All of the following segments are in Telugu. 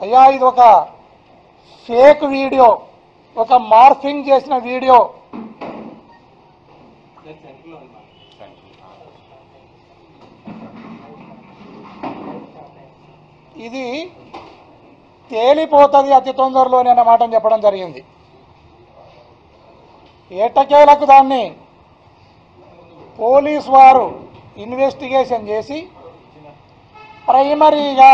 అయ్యా ఇది ఒక ఫేక్ వీడియో ఒక మార్ఫింగ్ చేసిన వీడియో ఇది తేలిపోతుంది అతి తొందరలోనే అన్న మాటను చెప్పడం జరిగింది ఏటకేలకు దాన్ని పోలీస్ వారు ఇన్వెస్టిగేషన్ చేసి ప్రైమరీగా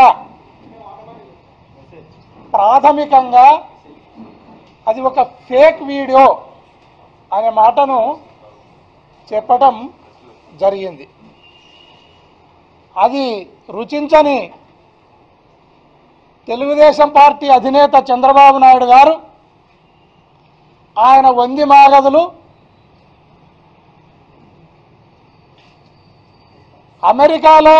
ప్రాథమికంగా అది ఒక ఫేక్ వీడియో అనే మాటను చెప్పటం జరిగింది అది రుచించని తెలుగుదేశం పార్టీ అధినేత చంద్రబాబు నాయుడు గారు ఆయన వంది మాగదులు అమెరికాలో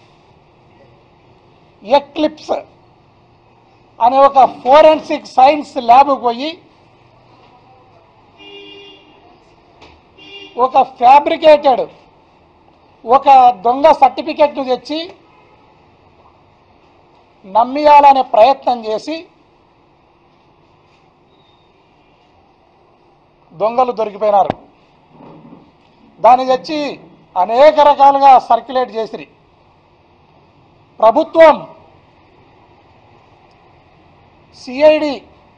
ఎక్లిప్స్ అనే ఒక ఫోరెన్సిక్ సైన్స్ ల్యాబ్కి పోయి ఒక ఫ్యాబ్రికేటెడ్ ఒక దొంగ సర్టిఫికెట్ను తెచ్చి నమ్మియాలనే ప్రయత్నం చేసి దొంగలు దొరికిపోయినారు దాన్ని తెచ్చి అనేక రకాలుగా సర్క్యులేట్ చేసిరి ప్రభుత్వం సిఐడి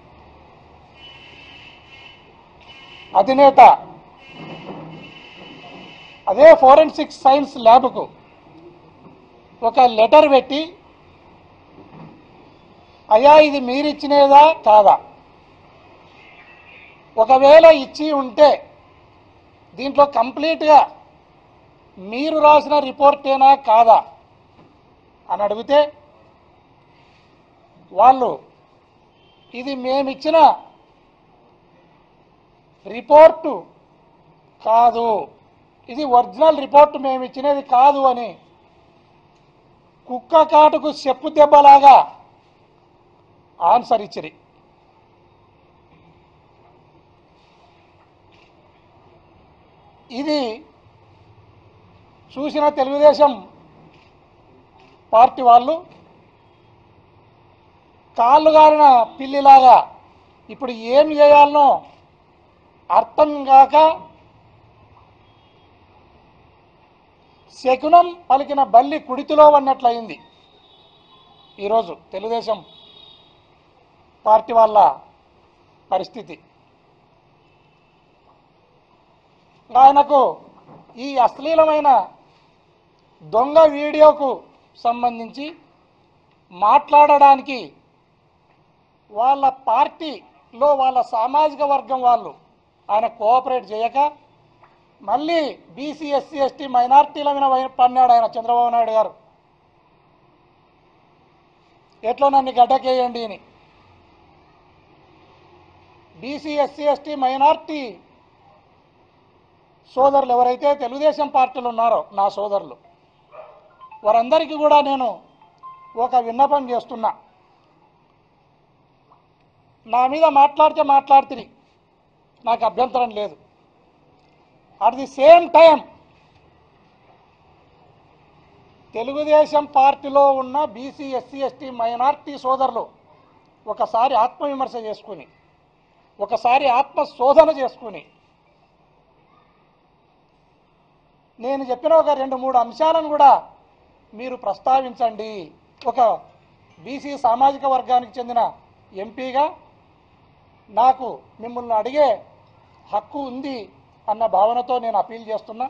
అధినేత అదే ఫోరెన్సిక్ సైన్స్ ల్యాబ్కు ఒక లెటర్ పెట్టి అయ్యా ఇది మీరిచ్చినేదా కాదా ఒకవేళ ఇచ్చి ఉంటే దీంట్లో కంప్లీట్గా మీరు రాసిన రిపోర్టేనా కాదా అని అడిగితే వాళ్ళు ఇది మేమిచ్చిన రిపోర్టు కాదు ఇది ఒరిజినల్ రిపోర్ట్ మేము ఇచ్చినది కాదు అని కుక్క కాటుకు చెప్పు దెబ్బలాగా ఆన్సర్ ఇచ్చిరి ఇది చూసిన తెలుగుదేశం పార్టీ వాళ్ళు కాళ్ళు గారిన పిల్లిలాగా ఇప్పుడు ఏం చేయాలనో అర్థం కాక శకునం పలికిన బల్లి కుడితిలో ఉన్నట్లయింది ఈరోజు తెలుగుదేశం పార్టీ వాళ్ళ పరిస్థితి ఆయనకు ఈ అశ్లీలమైన దొంగ వీడియోకు సంబంధించి మాట్లాడడానికి వాళ్ళ పార్టీలో వాళ్ళ సామాజిక వర్గం వాళ్ళు ఆయన కోఆపరేట్ చేయక మళ్ళీ బీసీ ఎస్సీ ఎస్టీ మైనార్టీల మీద వై- పన్నాడు ఆయన చంద్రబాబు నాయుడు గారు ఎట్లా నన్ను గడ్డకేయండి అని బీసీ ఎస్సీ ఎస్టీ మైనార్టీ సోదరులు ఎవరైతే తెలుగుదేశం పార్టీలు ఉన్నారో నా సోదరులు వారందరికీ కూడా నేను ఒక విన్నపం చేస్తున్నా నా మీద మాట్లాడితే మాట్లాడుతుంది నాకు అభ్యంతరం లేదు at the same time Telugu Desam పార్టీలో ఉన్న బీసీ ఎస్సీ ఎస్టీ మైనార్టీ సోదరులు ఒకసారి ఆత్మవిమర్శ చేసుకుని ఒకసారి ఆత్మ శోధన చేసుకుని నేను చెప్పిన ఒక రెండు మూడు అంశాలను కూడా మీరు ప్రస్తావించండి ఒక బీసీ సామాజిక వర్గానికి చెందిన ఎంపీగా నాకు మిమ్మల్ని అడిగే హక్కు ఉంది అన్న భావనతో నేను అపీల్ చేస్తున్నా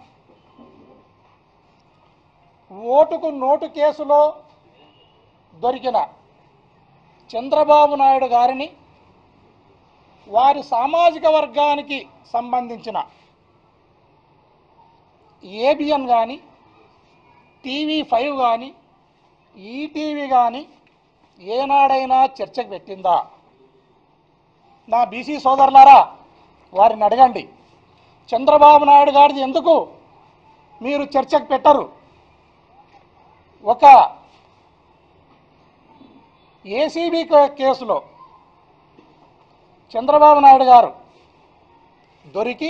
ఓటుకు నోటు కేసులో దొరికిన చంద్రబాబు నాయుడు గారిని వారి సామాజిక వర్గానికి సంబంధించిన ఏబిఎన్ కానీ టీవీ ఫైవ్ కానీ ఈటీవీ కానీ ఏనాడైనా చర్చకు పెట్టిందా నా బీసీ సోదరులారా వారిని అడగండి చంద్రబాబు నాయుడు గారిది ఎందుకు మీరు చర్చకు పెట్టరు ఒక ఏసీబీ కేసులో చంద్రబాబు నాయుడు గారు దొరికి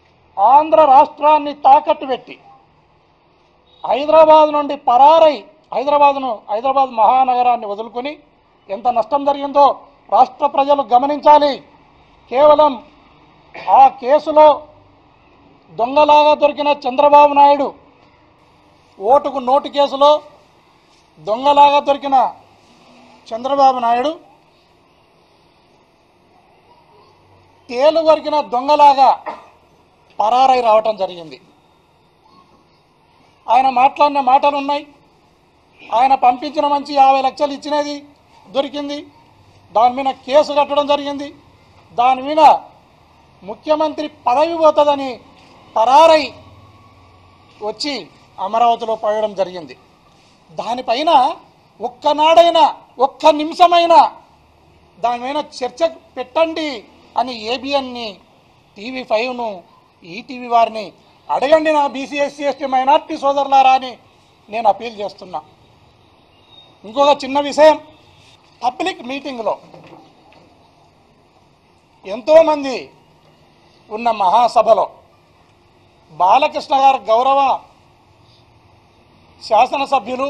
ఆంధ్ర రాష్ట్రాన్ని తాకట్టు పెట్టి హైదరాబాద్ నుండి పరారై హైదరాబాద్ను హైదరాబాద్ మహానగరాన్ని వదులుకొని ఎంత నష్టం జరిగిందో రాష్ట్ర ప్రజలు గమనించాలి కేవలం ఆ కేసులో దొంగలాగా దొరికిన చంద్రబాబు నాయుడు ఓటుకు నోటు కేసులో దొంగలాగా దొరికిన చంద్రబాబు నాయుడు తేలు కొరికిన దొంగలాగా పరారై రావటం జరిగింది ఆయన మాట్లాడిన మాటలు ఉన్నాయి ఆయన పంపించిన మంచి యాభై లక్షలు ఇచ్చినది దొరికింది దాని మీద కేసు కట్టడం జరిగింది దాని మీద ముఖ్యమంత్రి పదవి పోతుందని పరారై వచ్చి అమరావతిలో పోయడం జరిగింది దానిపైన ఒక్కనాడైనా ఒక్క నిమిషమైనా దాని మీద చర్చ పెట్టండి అని ఏబిఎన్ని టీవీ ఫైవ్ను ఈటీవీ వారిని అడగండి నా బీసీ ఎస్సీ ఎస్టీ మైనార్టీ సోదరులారా అని నేను అప్పీల్ చేస్తున్నా ఇంకొక చిన్న విషయం పబ్లిక్ మీటింగ్లో ఎంతోమంది ఉన్న మహాసభలో బాలకృష్ణ గారు గౌరవ శాసనసభ్యులు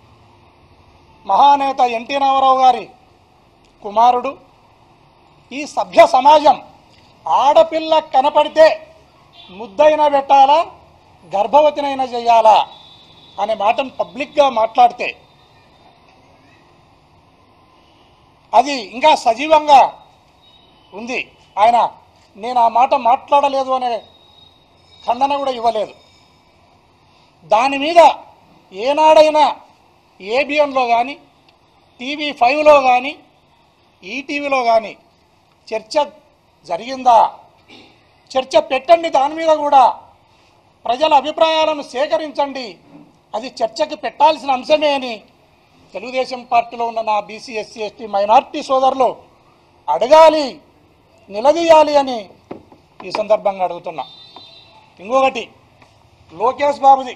మహానేత ఎన్టీ రామారావు గారి కుమారుడు ఈ సభ్య సమాజం ఆడపిల్ల కనపడితే ముద్దైనా పెట్టాలా గర్భవతినైనా చేయాలా అనే మాటను పబ్లిక్గా మాట్లాడితే అది ఇంకా సజీవంగా ఉంది ఆయన నేను ఆ మాట మాట్లాడలేదు అనే ఖండన కూడా ఇవ్వలేదు దాని మీద ఏనాడైనా ఏబిఎన్లో కానీ టీవీ ఫైవ్లో కానీ ఈటీవీలో కానీ చర్చ జరిగిందా చర్చ పెట్టండి దాని మీద కూడా ప్రజల అభిప్రాయాలను సేకరించండి అది చర్చకు పెట్టాల్సిన అంశమే అని తెలుగుదేశం పార్టీలో ఉన్న నా బీసీ ఎస్సీ ఎస్టీ మైనార్టీ సోదరులు అడగాలి నిలదీయాలి అని ఈ సందర్భంగా అడుగుతున్నా ఇంకొకటి లోకేష్ బాబుది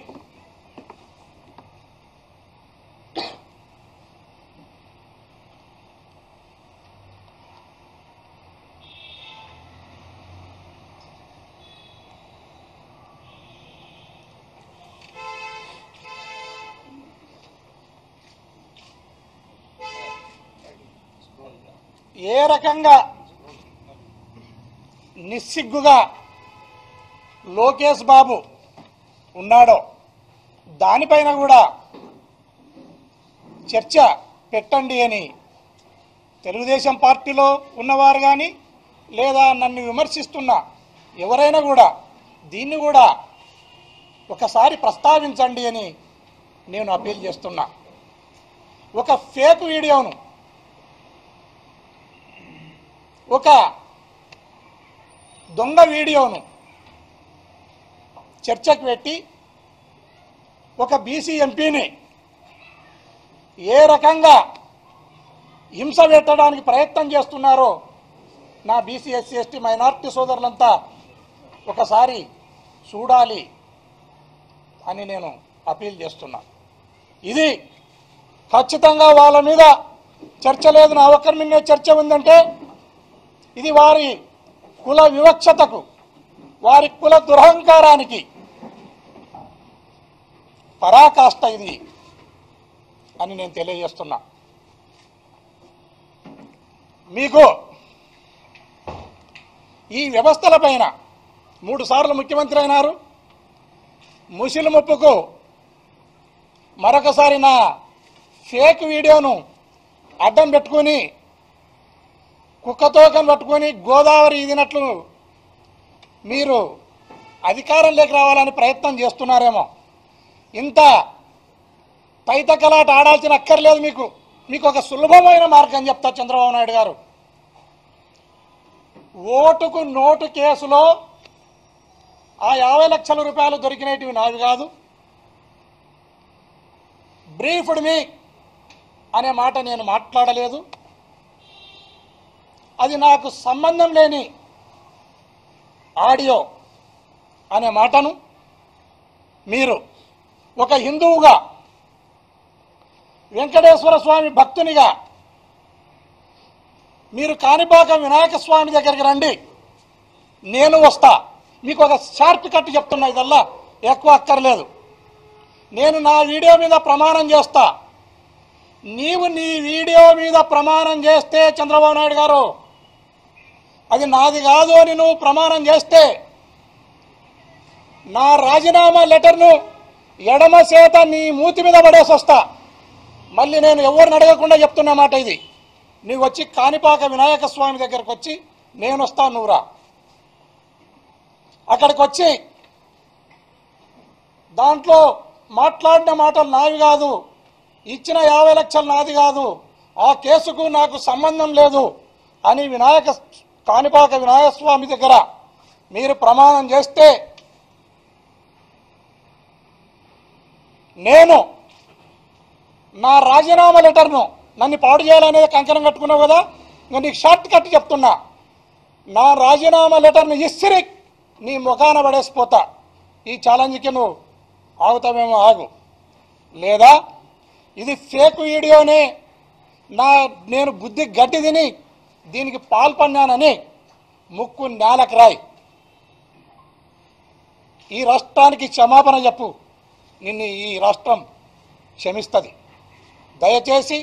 ఏ రకంగా నిస్సిగ్గుగా లోకేష్ బాబు ఉన్నాడో దానిపైన కూడా చర్చ పెట్టండి అని తెలుగుదేశం పార్టీలో ఉన్నవారు కానీ లేదా నన్ను విమర్శిస్తున్న ఎవరైనా కూడా దీన్ని కూడా ఒకసారి ప్రస్తావించండి అని నేను అప్పీల్ చేస్తున్నా ఒక ఫేక్ వీడియోను ఒక దొంగ వీడియోను చర్చకు పెట్టి ఒక బీసీ ఎంపీని ఏ రకంగా హింస పెట్టడానికి ప్రయత్నం చేస్తున్నారో నా బీసీ ఎస్సీ ఎస్టీ మైనార్టీ సోదరులంతా ఒకసారి చూడాలి అని నేను అపీల్ చేస్తున్నా ఇది ఖచ్చితంగా వాళ్ళ మీద చర్చ లేదు నా ఒక్కరి మీదే చర్చ ఉందంటే ఇది వారి కుల వివక్షతకు వారి కుల దురహంకారానికి పరాకాష్ట ఇది అని నేను తెలియజేస్తున్నా మీకు ఈ వ్యవస్థలపైన మూడు సార్లు ముఖ్యమంత్రి అయినారు ముసిలి ముప్పుకు మరొకసారి నా ఫేక్ వీడియోను అడ్డం పెట్టుకొని కుక్కతోకం పట్టుకొని గోదావరి ఇదినట్లు మీరు అధికారంలోకి రావాలని ప్రయత్నం చేస్తున్నారేమో ఇంత తైతకలాట ఆడాల్సిన అక్కర్లేదు మీకు మీకు ఒక సులభమైన మార్గం చెప్తా చంద్రబాబు నాయుడు గారు ఓటుకు నోటు కేసులో ఆ యాభై లక్షల రూపాయలు దొరికినటివి నావి కాదు బ్రీఫ్డ్ మీ అనే మాట నేను మాట్లాడలేదు అది నాకు సంబంధం లేని ఆడియో అనే మాటను మీరు ఒక హిందువుగా వెంకటేశ్వర స్వామి భక్తునిగా మీరు కాణిపాక వినాయక స్వామి దగ్గరికి రండి నేను వస్తా మీకు ఒక షార్ట్ కట్ చెప్తున్నా ఇదల్లా ఎక్కువ అక్కర్లేదు నేను నా వీడియో మీద ప్రమాణం చేస్తా నీవు నీ వీడియో మీద ప్రమాణం చేస్తే చంద్రబాబు నాయుడు గారు అది నాది కాదు అని నువ్వు ప్రమాణం చేస్తే నా రాజీనామా లెటర్ను ఎడమ చేత నీ మూతి మీద పడేసి వస్తా మళ్ళీ నేను ఎవరిని అడగకుండా చెప్తున్న మాట ఇది నీవు వచ్చి కాణిపాక వినాయక స్వామి దగ్గరకు వచ్చి నేను వస్తా నువ్వు రా అక్కడికి వచ్చి దాంట్లో మాట్లాడిన మాటలు నావి కాదు ఇచ్చిన యాభై లక్షలు నాది కాదు ఆ కేసుకు నాకు సంబంధం లేదు అని వినాయక కాణిపాక వినాయక స్వామి దగ్గర మీరు ప్రమాణం చేస్తే నేను నా రాజీనామా లెటర్ను నన్ను పాడు చేయాలనేది కంకణం కట్టుకున్నావు కదా ఇంకా నీకు షార్ట్ కట్ చెప్తున్నా నా రాజీనామా లెటర్ను ఇస్సిరి నీ ముఖాన పడేసిపోతా ఈ ఛాలెంజ్కి నువ్వు ఆగుతావేమో ఆగు లేదా ఇది ఫేక్ వీడియోనే నా నేను బుద్ధి గడ్డి తిని దీనికి పాల్పన్నానని ముక్కు నేలకు రాయి ఈ రాష్ట్రానికి క్షమాపణ చెప్పు నిన్ను ఈ రాష్ట్రం క్షమిస్తుంది దయచేసి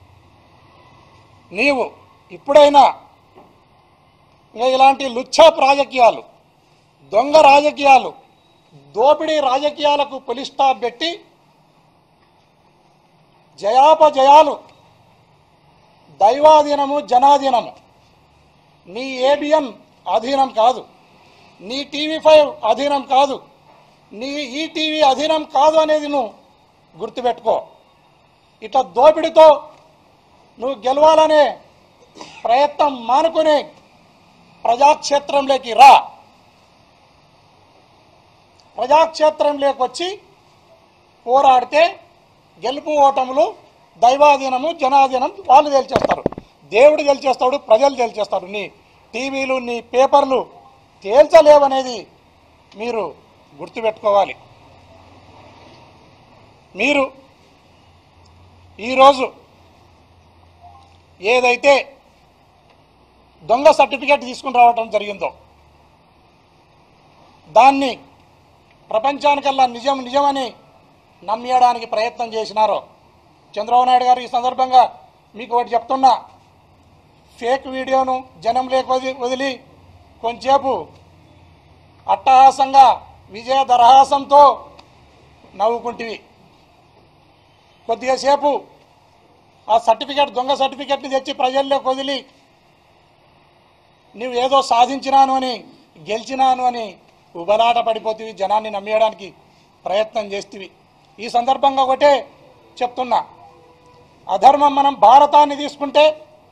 నీవు ఇప్పుడైనా ఇంకా ఇలాంటి లుచ్చాప్ రాజకీయాలు దొంగ రాజకీయాలు దోపిడీ రాజకీయాలకు పులి స్టాప్ పెట్టి జయాపజయాలు దైవాధీనము జనాధీనము నీ ఏబిఎన్ అధీనం కాదు నీ టీవీ ఫైవ్ అధీనం కాదు నీ ఈ టీవీ అధీనం కాదు అనేది నువ్వు గుర్తుపెట్టుకో ఇట్లా దోపిడితో నువ్వు గెలవాలనే ప్రయత్నం మానుకుని ప్రజాక్షేత్రంలోకి రా ప్రజాక్షేత్రంలోకి వచ్చి పోరాడితే గెలుపు ఓటములు దైవాధీనము జనాధీనం వాళ్ళు తేల్చేస్తారు దేవుడు తేల్చేస్తాడు ప్రజలు తేల్చేస్తారు నీ టీవీలు నీ పేపర్లు తేల్చలేవనేది మీరు గుర్తుపెట్టుకోవాలి మీరు ఈరోజు ఏదైతే దొంగ సర్టిఫికేట్ తీసుకుని రావటం జరిగిందో దాన్ని ప్రపంచానికల్లా నిజం నిజమని నమ్మేయడానికి ప్రయత్నం చేసినారో చంద్రబాబు నాయుడు గారు ఈ సందర్భంగా మీకు ఒకటి చెప్తున్నా ఫేక్ వీడియోను జనం లేక వదిలి వదిలి కొంచెంసేపు అట్టహాసంగా విజయ దరహాసంతో నవ్వుకుంటివి కొద్దిగా సేపు ఆ సర్టిఫికేట్ దొంగ సర్టిఫికేట్ని తెచ్చి ప్రజల్లోకి వదిలి నువ్వు ఏదో సాధించినాను అని గెలిచినాను అని ఉబలాట పడిపోతివి జనాన్ని నమ్మేయడానికి ప్రయత్నం చేస్తేవి ఈ సందర్భంగా ఒకటే చెప్తున్నా అధర్మం మనం భారతాన్ని తీసుకుంటే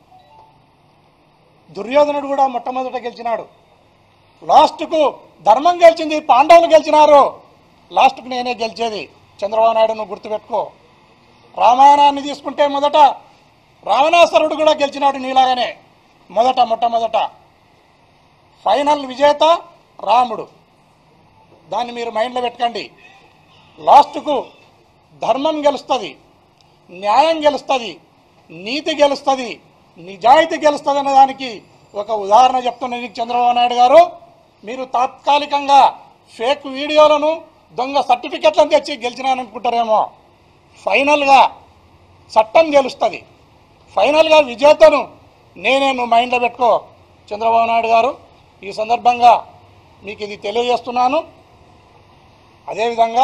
దుర్యోధనుడు కూడా మొట్టమొదట గెలిచినాడు లాస్ట్కు ధర్మం గెలిచింది పాండవులు గెలిచినారు లాస్ట్కు నేనే గెలిచేది చంద్రబాబు నాయుడు నువ్వు గుర్తుపెట్టుకో రామాయణాన్ని తీసుకుంటే మొదట రావణాసురుడు కూడా గెలిచినాడు నీలాగానే మొదట మొట్టమొదట ఫైనల్ విజేత రాముడు దాన్ని మీరు మైండ్లో పెట్టుకోండి లాస్ట్కు ధర్మం గెలుస్తుంది న్యాయం గెలుస్తుంది నీతి గెలుస్తుంది నిజాయితీ గెలుస్తుంది అనే దానికి ఒక ఉదాహరణ చెప్తున్న నీకు చంద్రబాబు నాయుడు గారు మీరు తాత్కాలికంగా ఫేక్ వీడియోలను దొంగ సర్టిఫికెట్లను తెచ్చి గెలిచినాననుకుంటారేమో ఫైనల్గా చట్టం గెలుస్తుంది ఫైనల్గా విజేతను నేనే నువ్వు మైండ్లో పెట్టుకో చంద్రబాబు నాయుడు గారు ఈ సందర్భంగా మీకు ఇది తెలియజేస్తున్నాను అదేవిధంగా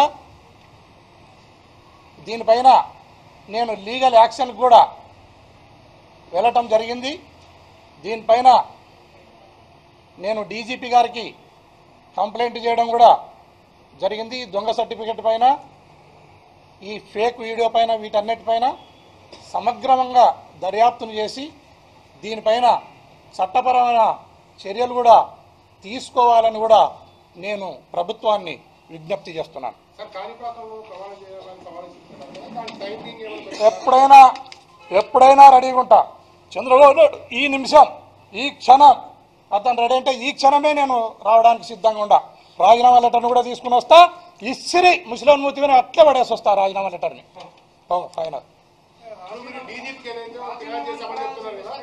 దీనిపైన నేను లీగల్ యాక్షన్ కూడా వెళ్ళటం జరిగింది దీనిపైన నేను డీజీపీ గారికి కంప్లైంట్ చేయడం కూడా జరిగింది ఈ దొంగ సర్టిఫికెట్ పైన ఈ ఫేక్ వీడియో పైన వీటన్నిటిపైన సమగ్రంగా దర్యాప్తును చేసి దీనిపైన చట్టపరమైన చర్యలు కూడా తీసుకోవాలని కూడా నేను ప్రభుత్వాన్ని విజ్ఞప్తి చేస్తున్నాను సార్ కాణిపాకంలో ప్రమాణం చేయాలని సవాల్ చేస్తున్నారు దాని టైమింగ్ ఏమైనా ఎప్పుడైనా ఎప్పుడైనా రెడీగా ఉంటా చంద్రబాబు నాయుడు ఈ నిమిషం ఈ క్షణం అతను రెడీ అంటే ఈ క్షణమే నేను రావడానికి సిద్ధంగా ఉండా రాజీనామా లెటర్ని కూడా తీసుకుని వస్తా ఇసిరి ముస్లిం మూతిని అట్లే పడేసి వస్తా రాజీనామా లెటర్ని ఓ, ఫైనల్ మీరు డీజీపీకి ఏదైతే ఫిర్యాదు చేశామని చెప్తున్నారు కదా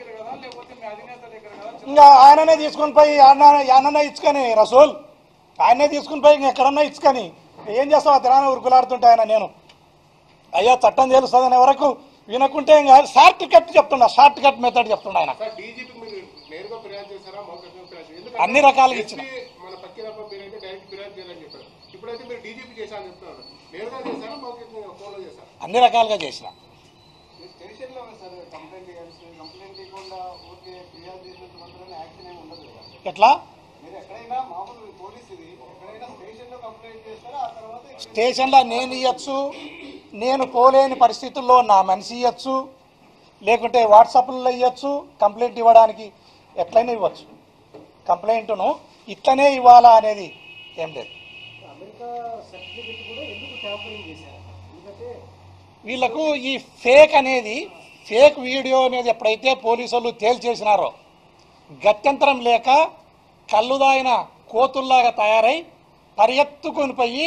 ఇంకా ఆయననే తీసుకుని పోయి ఆయన ఆయననే ఇచ్చుకొని రసూల్ ఆయనే తీసుకుని పోయి ఇంక ఎక్కడన్నా ఇచ్చుకొని ఏం చేస్తావు ఆ దినాన ఉరుకులాడుతుంటే ఆయన నేను అయ్యా చట్టం తెలుస్తుందనే వరకు వినకుంటే ఇంకా షార్ట్ కట్ చెప్తున్నా షార్ట్ కట్ మెథడ్ చెప్తున్నా ఆయన సార్ డీజీపీ మీరు నేరుగా ఫిర్యాదు చేశారా మౌఖికంగా ఫిర్యాదు చేశారా? ఎందుకంటే అన్ని రకాలుగా ఇచ్చిన. SP మన పక్కిరప్ప మీరైతే డైరెక్ట్ ఫిర్యాదు చేయాలని చెప్పారు ఇప్పుడైతే మీరు డీజీపీ చేశారని చెప్తున్నారు నేరుగా చేశారా మౌఖికంగా ఫోన్లో చేశారా అన్ని రకాలుగా చేసిన స్టేషన్లో సార్ కంప్లైంట్ ఇవ్వాలి కంప్లైంట్ ఇవ్వకుండా ఊరికే ఫిర్యాదు చేసినంత మాత్రాన యాక్షన్ ఏమి ఉండదు కదా ఎట్లా మీరు ఎక్కడైనా మామూలు పోలీస్ ఇది ఎక్కడైనా స్టేషన్లో కంప్లైంట్ చేస్తారా ఆ తర్వాత ఇక్కడ స్టేషన్లో నేను ఇవ్వచ్చు నేను పోలేని పరిస్థితుల్లో నా మనిషి ఇవ్వచ్చు లేకుంటే వాట్సాప్లో ఇవ్వచ్చు కంప్లైంట్ ఇవ్వడానికి ఎట్లయినా ఇవ్వచ్చు కంప్లైంట్ను ఇట్లనే ఇవ్వాలా అనేది ఏం లేదు అమెరికా సర్టిఫికెట్ కూడా ఎందుకు ట్యాంపరింగ్ చేశారు ఎందుకంటే వీళ్ళకు ఈ ఫేక్ అనేది ఫేక్ వీడియో అనేది ఎప్పుడైతే పోలీసు వాళ్ళు తేల్చేసినారో గత్యంతరం లేక కళ్ళుదాయిన కోతుల్లాగా తయారై పరిగెత్తుకొని పోయి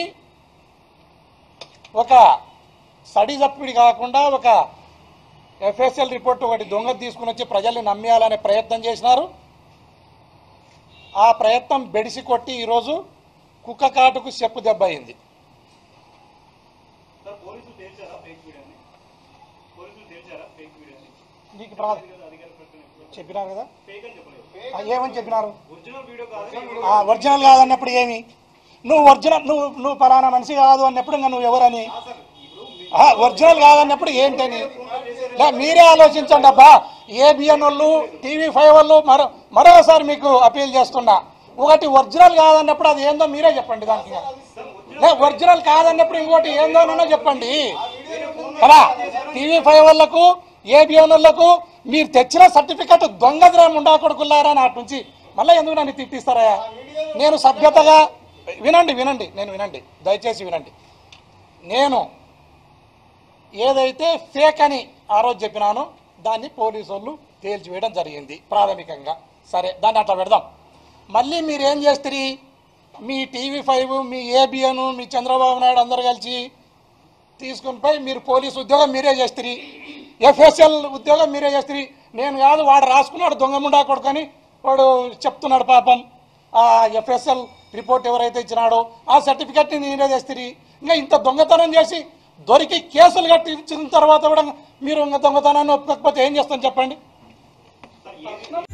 ఒక సడి చప్పిడి కాకుండా ఒక ఎఫ్ఎస్ఎల్ రిపోర్ట్ ఒకటి దొంగ తీసుకుని వచ్చి ప్రజల్ని నమ్మేయాలనే ప్రయత్నం చేసినారు ఆ ప్రయత్నం బెడిసి కొట్టి ఈరోజు కుక్క కాటుకు చెప్పు దెబ్బ అయింది సార్ పోలీసులు తేల్చారా ఫేక్ వీడియోని పోలీసులు తేల్చారా ఫేక్ వీడియోని నీకు ప్రా అధికార ప్రకటన చెప్పినారు కదా ఫేక్ అని చెప్పలేదు ఆ, ఏమని చెప్పినారు ఒరిజినల్ వీడియో కాదు ఆ, ఒరిజినల్ కాదన్నప్పుడు ఏమి నువ్వు ఒరిజినల్ నువ్వు నువ్వు ఫలానా మనిషి కాదు అన్నప్పుడు ఇంకా నువ్వు ఎవరని ఆ, ఒరిజినల్ కాదన్నప్పుడు ఏంటని లే, మీరే ఆలోచించండి అబ్బా ఏబిఎన్ వాళ్ళు టీవీ ఫైవ్ వాళ్ళు మరో మరోసారి మీకు అపీల్ చేస్తున్నా ఒకటి ఒరిజినల్ కాదన్నప్పుడు అది ఏందో మీరే చెప్పండి దానికి ఇంకా. లే ఒరిజినల్ కాదన్నప్పుడు ఇంకోటి ఏందోనో చెప్పండి కదా టీవీ ఫైవ్ వాళ్ళకు ఏబిఎన్ వాళ్ళకు మీరు తెచ్చిన సర్టిఫికెట్ దొంగదిరం ఉండా కొడుకులారా నాటి నుంచి మళ్ళీ ఎందుకు నన్ను తిట్టిస్తారా నేను సభ్యతగా వినండి వినండి నేను వినండి దయచేసి వినండి నేను ఏదైతే ఫేక్ అని ఆ రోజు చెప్పినానో దాన్ని పోలీసు వాళ్ళు తేల్చివేయడం జరిగింది ప్రాథమికంగా సరే దాన్ని అట్లా పెడదాం మళ్ళీ మీరు ఏం చేస్తారు మీ టీవీ ఫైవ్ మీ ఏబిఎన్ మీ చంద్రబాబు నాయుడు అందరు కలిసి తీసుకుని పోయి మీరు పోలీసు ఉద్యోగం మీరే చేస్తారు ఎఫ్ఎస్ఎల్ ఉద్యోగం మీరే చేస్తారు నేను కాదు వాడు రాసుకున్నాడు దొంగ ముండా కొడుకొని వాడు చెప్తున్నాడు పాపం ఆ ఎఫ్ఎస్ఎల్ రిపోర్ట్ ఎవరైతే ఇచ్చినాడో ఆ సర్టిఫికెట్ని నేనే చేస్తారు ఇంకా ఇంత దొంగతనం చేసి దొరికి కేసులు కట్టి ఇచ్చిన తర్వాత కూడా మీరు ఇంకా దొంగతనాన్ని ఒప్పుకోకపోతే ఏం చేస్తాను చెప్పండి